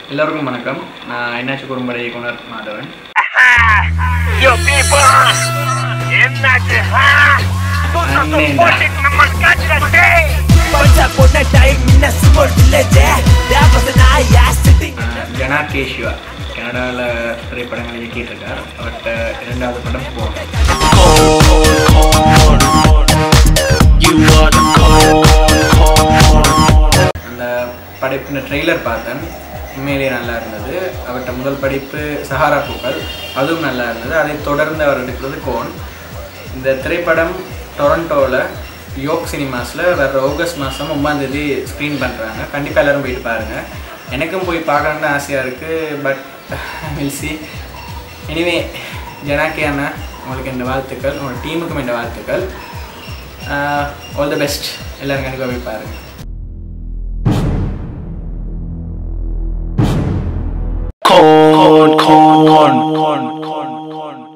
எல்லோருக்கும் வணக்கம் நான் என்னாச்சு குறும்படை இயக்குனர் மாதவன் Yo, people! என்னாச்சு ஆ? அண்ணேண்டா. போட்டுட்டு நம்ம காட்டுறதே Once upon a time in a small village, there was an eye sitting. ஆஹ் ஜனா கேஷிவா கனடாவில் திரைப்படங்கள் இயக்கிட்டு இருக்கார் அவர்கிட்ட இரண்டாவது படம் போகணும் அந்த படைப்பின் ட்ரெய்லர் பார்த்தேன் உண்மையிலேயே நல்லா இருந்தது அவர்கிட்ட முதல் படிப்பு சஹாரா பூக்கள் அதுவும் நல்லா இருந்தது அதை தொடர்ந்து அவர் எடுக்கிறது கோன் இந்த திரைப்படம் டொரண்டோவில் யோக் சினிமாஸில் வர ஆகஸ்ட் மாதம் ஒம்பாந்தேதி ஸ்க்ரீன் பண்ணுறாங்க கண்டிப்பாக எல்லோரும் போயிட்டு பாருங்கள் எனக்கும் போய் பார்க்கணுன்னு ஆசையாக இருக்குது பட் வில் சி எனிவே ஜனாக்கே அண்ணா உங்களுக்கு இந்த வாழ்த்துக்கள் உங்களோட டீமுக்கும் இந்த வாழ்த்துக்கள் ஆல் தி பெஸ்ட் எல்லோரும் கண்டிப்பாக போய் பாருங்கள் con con con con con con